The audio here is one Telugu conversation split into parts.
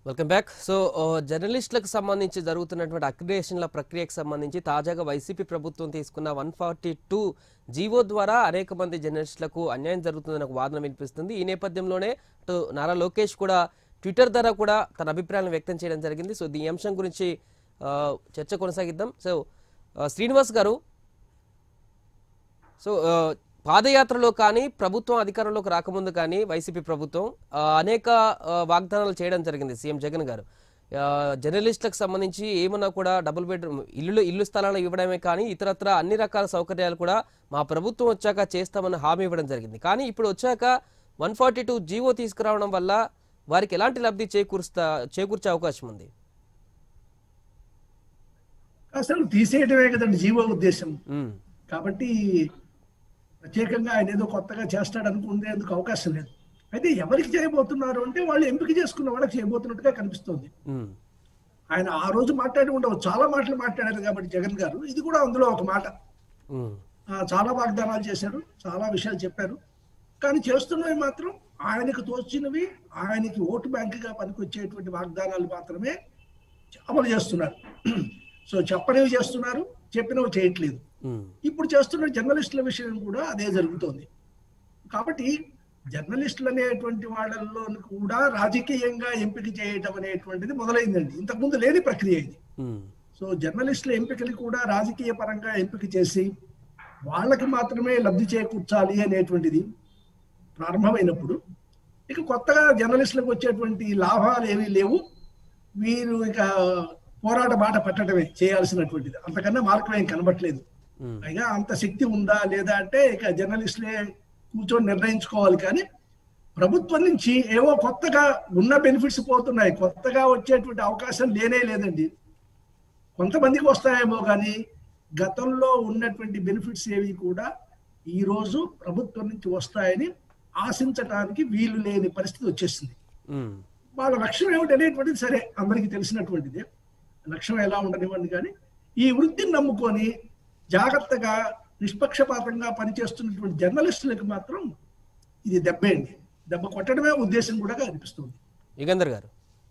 వెల్కమ్ బ్యాక్ సో ఆ, జర్నలిస్టులకు సంబంధించి జరుగుతున్నటువంటి అక్రిడేషన్ల ప్రక్రియకు సంబంధించి తాజాగా వైసీపీ ప్రభుత్వం తీసుకున్న వన్ ఫార్టీ టూ జీవో ద్వారా అనేక మంది జర్నలిస్టులకు అన్యాయం జరుగుతుందని ఒక వాదన వినిపిస్తుంది ఈ నేపథ్యంలోనే అటు నారా లోకేష్ కూడా ట్విట్టర్ ద్వారా కూడా తన అభిప్రాయాలను వ్యక్తం చేయడం జరిగింది సో ఈ అంశం గురించి ఆ, చర్చ కొనసాగిద్దాం సో ఆ, శ్రీనివాస్ గారు సో ఆ, పాదయాత్రలో కానీ ప్రభుత్వం అధికారంలోకి రాకముందు కానీ వైసీపీ ప్రభుత్వం ఆ, అనేక ఆ, వాగ్దానాలు చేయడం జరిగింది సీఎం జగన్ గారు ఆ, జర్నలిస్టులకు సంబంధించి ఏమన్నా కూడా డబుల్ బెడ్రూమ్ ఇల్లు ఇల్లు స్థలాలు ఇవ్వడమే కానీ ఇతరత్ర అన్ని రకాల సౌకర్యాలు కూడా మా ప్రభుత్వం వచ్చాక చేస్తామని హామీ ఇవ్వడం జరిగింది కానీ ఇప్పుడు వచ్చాక వన్ ఫార్టీ టూ జీవో తీసుకురావడం వల్ల వారికి ఎలాంటి లబ్ధి చేకూరుస్తా చేకూర్చే అవకాశం ఉంది అసలు తీసేయడమే కదండి జీవో ఉద్దేశం ఉమ్, కాబట్టి ప్రత్యేకంగా ఆయన ఏదో కొత్తగా చేస్తాడు అనుకునేందుకు అవకాశం లేదు అయితే ఎవరికి చేయబోతున్నారు అంటే వాళ్ళు ఎంపిక చేసుకున్న వాళ్ళకి చేయబోతున్నట్టుగా కనిపిస్తోంది ఉమ్, ఆయన ఆ రోజు మాట్లాడి ఉండవచ్చు చాలా మాటలు మాట్లాడారు కాబట్టి జగన్ గారు ఇది కూడా అందులో ఒక మాట ఉమ్, ఆ, చాలా వాగ్దానాలు చేశారు చాలా విషయాలు చెప్పారు కానీ చేస్తున్నవి మాత్రం ఆయనకు తోచినవి ఆయనకి ఓటు బ్యాంకుగా పనికొచ్చేటువంటి వాగ్దానాలు మాత్రమే అమలు చేస్తున్నారు సో చెప్పనివి చేస్తున్నారు చెప్పినవి చేయట్లేదు ఉమ్, ఇప్పుడు చేస్తున్న జర్నలిస్టుల విషయం కూడా అదే జరుగుతోంది కాబట్టి జర్నలిస్టులు అనేటువంటి వాళ్ళల్లో కూడా రాజకీయంగా ఎంపిక చేయటం అనేటువంటిది మొదలైందండి ఇంతకుముందు లేని ప్రక్రియ ఇది ఉమ్, సో జర్నలిస్టుల ఎంపికలు కూడా రాజకీయ పరంగా ఎంపిక చేసి వాళ్ళకి మాత్రమే లబ్ధి చేకూర్చాలి అనేటువంటిది ప్రారంభమైనప్పుడు ఇక కొత్తగా జర్నలిస్టులకు వచ్చేటువంటి లాభాలు ఏమీ లేవు వీరు ఇక పోరాట బాట పట్టడమే చేయాల్సినటువంటిది అంతకన్నా మార్గం ఏం కనబట్లేదు ఉమ్, పైగా అంత శక్తి ఉందా లేదా అంటే ఇక జర్నలిస్టులే కూర్చొని నిర్ణయించుకోవాలి కానీ ప్రభుత్వం నుంచి ఏవో కొత్తగా ఉన్న బెనిఫిట్స్ పోతున్నాయి కొత్తగా వచ్చేటువంటి అవకాశం లేనే లేదండి కొంతమందికి వస్తాయేమో కానీ గతంలో ఉన్నటువంటి బెనిఫిట్స్ ఏవి కూడా ఈ రోజు ప్రభుత్వం నుంచి వస్తాయని ఆశించడానికి వీలు లేని పరిస్థితి వచ్చేసింది ఉమ్, వాళ్ళ లక్ష్యం ఏమిటి అనేటువంటిది సరే అందరికీ తెలిసినటువంటిదే లక్ష్యం ఎలా ఉండనివ్వండి కానీ ఈ వృత్తిని నమ్ముకొని జాగ్రత్తగా నిష్పక్షపాతంగా పనిచేస్తున్నటువంటి జర్నలిస్టులకు మాత్రం ఇది దెబ్బేండి దెబ్బ కొట్టడమే ఉద్దేశం కూడా అనిపిస్తుంది యుగంధర్ గారు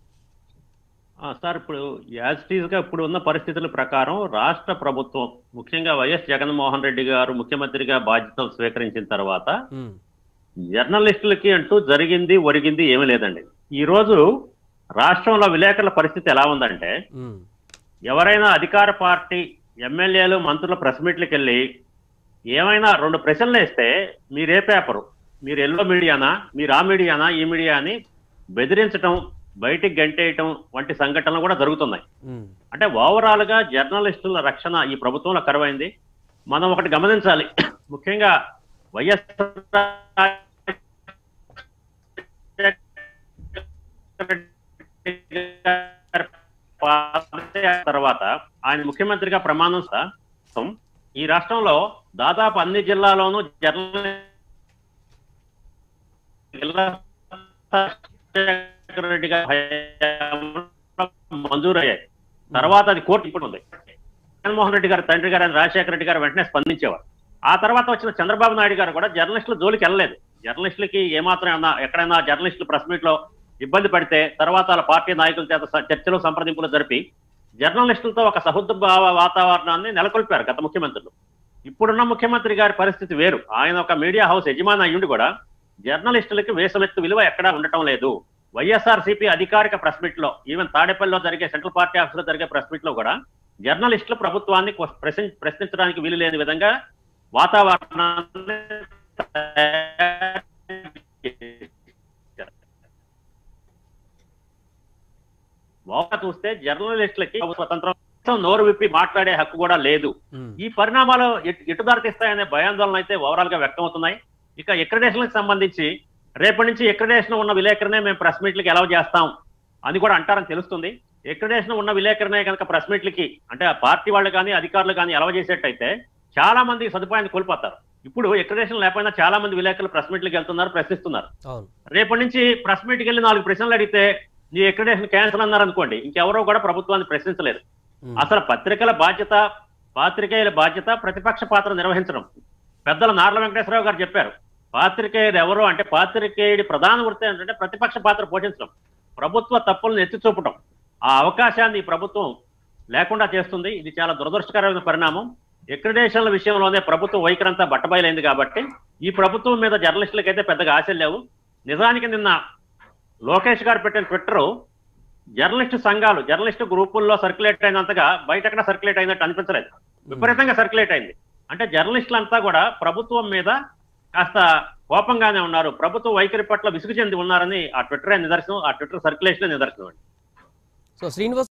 ఆ, సార్ ఇప్పుడు యాజ్ టీజ్ గా ఇప్పుడు ఉన్న పరిస్థితుల ప్రకారం రాష్ట్ర ప్రభుత్వం ముఖ్యంగా వైఎస్ జగన్మోహన్ రెడ్డి గారు ముఖ్యమంత్రిగా బాధ్యతలు స్వీకరించిన తర్వాత ఉమ్, జర్నలిస్టులకి అంటూ జరిగింది ఒరిగింది ఏమీ లేదండి ఈ రోజు రాష్ట్రంలో విలేకరుల పరిస్థితి ఎలా ఉందంటే ఉమ్, ఎవరైనా అధికార పార్టీ ఎమ్మెల్యేలు మంత్రుల ప్రెస్ మీట్లకు వెళ్ళి ఏమైనా రెండు ప్రశ్నలు వేస్తే మీరే పేపరు మీరు ఎల్లో మీడియానా మీరు ఆ మీడియానా ఈ మీడియా అని బెదిరించటం బయటికి గంటేయటం వంటి సంఘటనలు కూడా జరుగుతున్నాయి ఉమ్, అంటే అంటే ఓవరాల్ గా జర్నలిస్టుల రక్షణ ఈ ప్రభుత్వంలో కరువైంది మనం ఒకటి గమనించాలి ముఖ్యంగా వైఎస్ తర్వాత ఆయన ముఖ్యమంత్రిగా ప్రమాణం స- ఈ రాష్ట్రంలో దాదాపు అన్ని జిల్లాలోనూ జర్నలిస్ట్ జిల్లా రాజశేఖర రెడ్డి గారి హయాంలో మంజూరయ్యాయి తర్వాత అది కోర్టు ఇప్పుడు ఉంది జగన్మోహన్ రెడ్డి గారు తండ్రి గారు రాజశేఖర రెడ్డి గారు వెంటనే స్పందించేవారు ఆ తర్వాత వచ్చిన చంద్రబాబు నాయుడు గారు కూడా జర్నలిస్టుల జోలికి వెళ్ళలేదు జర్నలిస్టులకి ఏమాత్రం ఏమన్నా ఎక్కడైనా జర్నలిస్టులు ప్రెస్ మీట్ లో ఇబ్బంది పడితే తర్వాత వాళ్ళ పార్టీ నాయకుల చేత స- చర్చలు సంప్రదింపులు జరిపి జర్నలిస్టులతో ఒక సహృద్భావ వాతావరణాన్ని నెలకొల్పారు గత ముఖ్యమంత్రులు ఇప్పుడున్న ముఖ్యమంత్రి గారి పరిస్థితి వేరు ఆయన ఒక మీడియా హౌస్ యజమాని అయ్యుండి కూడా జర్నలిస్టులకి వేసమెత్తు విలువ ఎక్కడా ఉండటం లేదు వైఎస్ఆర్ సిపి అధికారిక ప్రెస్ మీట్ లో ఈవెన్ తాడేపల్లిలో జరిగే సెంట్రల్ పార్టీ ఆఫీస్ లో జరిగే ప్రెస్ మీట్ లో కూడా జర్నలిస్టులు ప్రభుత్వాన్ని క్వ- ప్రశ్న- ప్రశ్నించడానికి వీలు లేని విధంగా వాతావరణాన్ని తయారు చేశారు. ఓవరాల్ చూస్తే జర్నలిస్టులకి స్వతంత్రం నోరు విప్పి మాట్లాడే హక్కు కూడా లేదు ఉమ్, ఈ పరిణామాలు ఎటు ఎటు దారితీస్తాయనే భయాందోళన అయితే ఓవరాల్ గా వ్యక్తం అవుతున్నాయి ఇక ఎక్రడేషన్ సంబంధించి రేపటి నుంచి ఎక్రడేషన్ ఉన్న విలేకరనే మేము ప్రెస్ మీట్లకి ఎలా చేస్తాం అని కూడా అంటారని తెలుస్తుంది ఎక్రడేషన్ ఉన్న విలేకరనే కనుక ప్రెస్ మీట్లకి అంటే ఆ పార్టీ వాళ్ళు కానీ అధికారులు కానీ ఎలా చేసేటైతే చాలా మంది సదుపాయాన్ని కోల్పోతారు ఇప్పుడు ఎక్రడేషన్ లేకపోయినా చాలా మంది విలేకరులు ప్రెస్ మీట్లకి వెళ్తున్నారు ప్రశ్నిస్తున్నారు అవును రేపటి నుంచి ప్రెస్ మీట్కి వెళ్ళి నాలుగు ప్రశ్నలు అడిగితే నీ ఎక్రడేషన్ క్యాన్సిల్ అన్నారు అనుకోండి ఇంకెవరో కూడా ప్రభుత్వాన్ని ప్రశ్నించలేదు ఉమ్, అసలు పత్రికల బాధ్యత పాత్రికేయుల బాధ్యత ప్రతిపక్ష పాత్ర నిర్వహించడం పెద్దల నార్ల వెంకటేశ్వరరావు గారు చెప్పారు పాత్రికేయుడు ఎవరు అంటే పాత్రికేయుడి ప్రధాన వృత్తి ఏంటంటే ప్రతిపక్ష పాత్ర పోషించడం ప్రభుత్వ తప్పులను ఎత్తి చూపటం ఆ అవకాశాన్ని ఈ ప్రభుత్వం లేకుండా చేస్తుంది ఇది చాలా దురదృష్టకరమైన పరిణామం ఎక్రిడేషన్ల విషయంలోనే ప్రభుత్వ వైఖరంతా బట్టబయలైంది కాబట్టి ఈ ప్రభుత్వం మీద జర్నలిస్టులకైతే పెద్దగా ఆశలు లేవు నిజానికి నిన్న లోకేష్ గారు పెట్టిన ట్విట్టర్ జర్నలిస్టు సంఘాలు జర్నలిస్టు గ్రూపుల్లో సర్క్యులేట్ అయినంతగా బయట ఎక్కడ సర్క్యులేట్ అయినట్టు అనిపించలేదు విపరీతంగా సర్క్యులేట్ అయింది అంటే జర్నలిస్టులంతా కూడా ప్రభుత్వం మీద కాస్త కోపంగానే ఉన్నారు ప్రభుత్వ వైఖరి పట్ల విసుగు చెంది ఉన్నారని ఆ ట్విట్టర్ నిదర్శనం ఆ ట్విట్టర్ సర్క్యులేషన్ నిదర్శనం అండి సో శ్రీనివాస్